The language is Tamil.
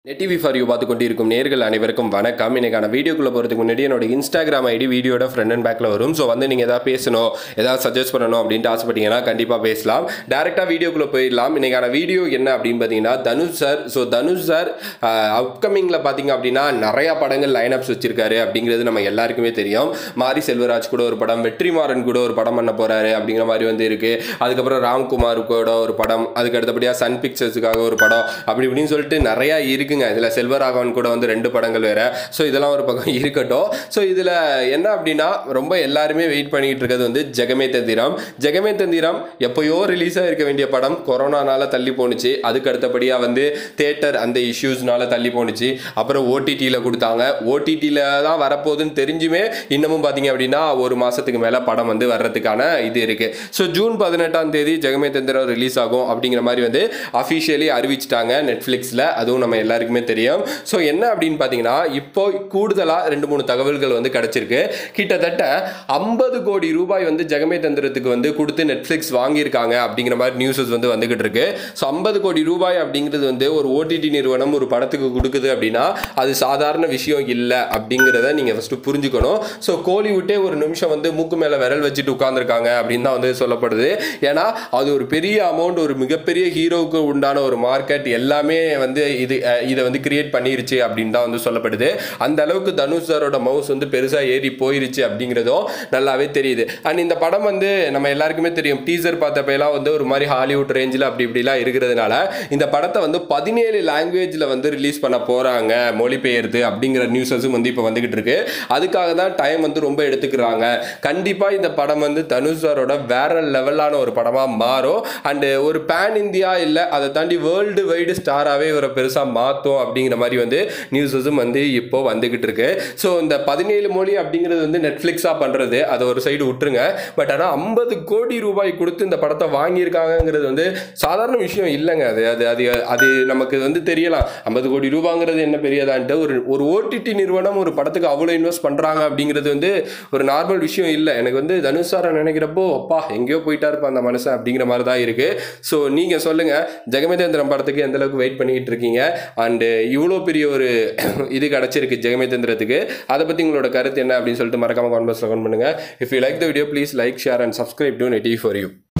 நெட்டிவி ஃபார் யூ பார்த்து கொண்டிருக்கும் நேர்கள் அனைவருக்கும் வணக்கம் இன்னைக்கான வீடியோக்குள்ளே போகிறதுக்கு முன்னாடி என்னோட இன்ஸ்டாகிராம் ஐடி வீடியோட ஃப்ரெண்ட் அண்ட் பேக்கில் வரும் ஸோ வந்து நீங்கள் எதாவது பேசணும் ஏதாவது சஜஸ்ட் பண்ணணும் அப்படின்ட்டு ஆசைப்பட்டீங்கன்னா கண்டிப்பாக பேசலாம் டேரெக்டாக வீடியோக்குள்ளே போயிடலாம் இன்னைக்கான வீடியோ என்ன அப்படின்னு பார்த்தீங்கன்னா Dhanush sir so Dhanush sir அப்கமிங்கில் பார்த்தீங்க அப்படின்னா நிறையா படங்கள் லைனப்ஸ் வச்சிருக்காரு அப்படிங்கிறது நம்ம எல்லாருக்குமே தெரியும் மாரி செல்வராஜ் கூட ஒரு படம் வெற்றிமாறன் கூட ஒரு படம் பண்ண போகிறாரு அப்படிங்கிற மாதிரி வந்து இருக்குது அதுக்கப்புறம் ராம்குமார் கூட ஒரு படம் அதுக்கு அடுத்தபடியாக சன் பிக்சர்ஸுக்காக ஒரு படம் அப்படி இப்படின்னு சொல்லிட்டு நிறையா இருக்குங்க இதில் செல்வராகவன் கூட வந்து ரெண்டு படங்கள் வேறு ஸோ இதெல்லாம் ஒரு பக்கம் இருக்கட்டும் ஸோ இதில் என்ன அப்படின்னா ரொம்ப எல்லாருமே வெயிட் பண்ணிக்கிட்டு இருக்கிறது வந்து ஜெகமே தந்திரம் ஜெகமே தந்திரம் எப்போயோ ரிலீஸாக இருக்க வேண்டிய படம் கொரோனானால தள்ளி போணுச்சு அதுக்கு அடுத்தபடியாக வந்து தேட்டர் அந்த இஷ்யூஸ்னால தள்ளி போணுச்சு அப்புறம் ஓடிடியில் கொடுத்தாங்க ஓடிடியில் தான் வரப்போகுதுன்னு தெரிஞ்சுமே இன்னமும் பார்த்தீங்க அப்படின்னா ஒரு மாதத்துக்கு மேலே படம் வந்து வர்றதுக்கான இது இருக்குது ஸோ ஜூன் பதினெட்டாம் தேதி ஜெகமே தந்திரம் ரிலீஸ் ஆகும் அப்படிங்கிற மாதிரி வந்து அஃபிஷியலி அறிவிச்சிட்டாங்க நெட்ஃப்ளிக்ஸில் அதுவும் நம்ம எல்லாருக்குமே தெரியும் ஸோ என்ன அப்படின்னு பார்த்தீங்கன்னா இப்போ கூடுதலாக ரெண்டு மூணு தகவல்கள் வந்து கிடச்சிருக்கு கிட்டத்தட்ட ஐம்பது கோடி ரூபாய் வந்து ஜெகமே தந்திரத்துக்கு வந்து கொடுத்து நெட்ஃப்ளிக்ஸ் வாங்கியிருக்காங்க அப்படிங்கிற மாதிரி நியூஸஸ் வந்து வந்துகிட்டு இருக்கு ஸோ ஐம்பது கோடி ரூபாய் அப்படிங்கிறது வந்து ஒரு ஓடிடி நிறுவனம் ஒரு படத்துக்கு கொடுக்குது அப்படின்னா அது சாதாரண விஷயம் இல்லை அப்படிங்கிறத நீங்கள் ஃபஸ்ட்டு புரிஞ்சுக்கணும் ஸோ கோலிவுட்டே ஒரு நிமிஷம் வந்து மூக்கு மேலே விரல் வச்சுட்டு உட்காந்துருக்காங்க அப்படின்னு தான் வந்து சொல்லப்படுது ஏன்னா அது ஒரு பெரிய அமௌண்ட் ஒரு மிகப்பெரிய ஹீரோவுக்கு உண்டான ஒரு மார்க்கெட் எல்லாமே வந்து இது அஹ், இதை வந்து கிரியேட் பண்ணிருச்சு அப்படின்னு தான் வந்து சொல்லப்படுது அந்த அளவுக்கு தனுஷ் சாரோட மவுஸ் வந்து பெருசாக ஏறி போயிருச்சு அப்படிங்கிறதும் நல்லாவே தெரியுது அண்ட் இந்த படம் வந்து நம்ம எல்லாருக்குமே தெரியும் டீசர் பார்த்தப்பெல்லாம் வந்து ஒரு மாதிரி ஹாலிவுட் ரேஞ்சில் அப்படி இப்படிலாம் இருக்கிறதுனால இந்த படத்தை வந்து பதினேழு லாங்குவேஜில் வந்து ரிலீஸ் பண்ண போகிறாங்க மொழிபெயர்த்து அப்படிங்கிற நியூஸஸும் வந்து இப்போ வந்துகிட்டு இருக்கு அதுக்காக தான் டைம் வந்து ரொம்ப எடுத்துக்கிறாங்க கண்டிப்பாக இந்த படம் வந்து தனுஷ் சாரோட வேற லெவலான ஒரு படமாக மாறும் அண்டு ஒரு பேன் இந்தியா இல்லை அதை தாண்டி வேர்ல்டு வைடு ஸ்டாராகவே இவரை பெருசாக மாற்றும் அப்படிங்கிற மாதிரி வந்து நியூஸஸும் வந்து இப்போ வந்துகிட்டு இருக்கு ஸோ இந்த பதினேழு மொழி அப்படிங்கிறது வந்து நெட்ஃப்ளிக்ஸாக பண்ணுறது அதை ஒரு சைடு விட்டுருங்க பட் ஆனால் ஐம்பது கோடி ரூபாய் கொடுத்து இந்த படத்தை வாங்கியிருக்காங்கங்கிறது வந்து சாதாரண விஷயம் இல்லைங்க அது அது அது அது நமக்கு வந்து தெரியலாம் ஐம்பது கோடி ரூபாங்கிறது என்ன பெரியதான்ட்டு ஒரு ஒரு ஓடிடி நிறுவனம் ஒரு படத்துக்கு அவ்வளோ இன்வெஸ்ட் பண்ணுறாங்க அப்படிங்கிறது வந்து ஒரு நார்மல் விஷயம் இல்லை எனக்கு வந்து தனுஷ் சாரை நினைக்கிறப்போ அப்பா எங்கேயோ போயிட்டாருப்பா அந்த மனுஷன் அப்படிங்கிற மாதிரி தான் இருக்குது ஸோ நீங்கள் சொல்லுங்கள் ஜெகமேதேந்திரம் படத்துக்கு எந்த அளவுக்கு வெயிட் பண்ணிக்கிட்டு இருக்கீங்க அண்டு இவ்வளோ பெரிய ஒரு இது கிடச்சிருக்கு ஜெகமேதேந்திரத்துக்கு அதை பற்றி உங்களோட கருத்து என்ன அப்படின்னு சொல்லிட்டு மறக்காம கான்வர்ஸில் கமெண்ட் பண்ணுங்கள் if you like the video please like share and subscribe to நெட்டி ஃபார் யூ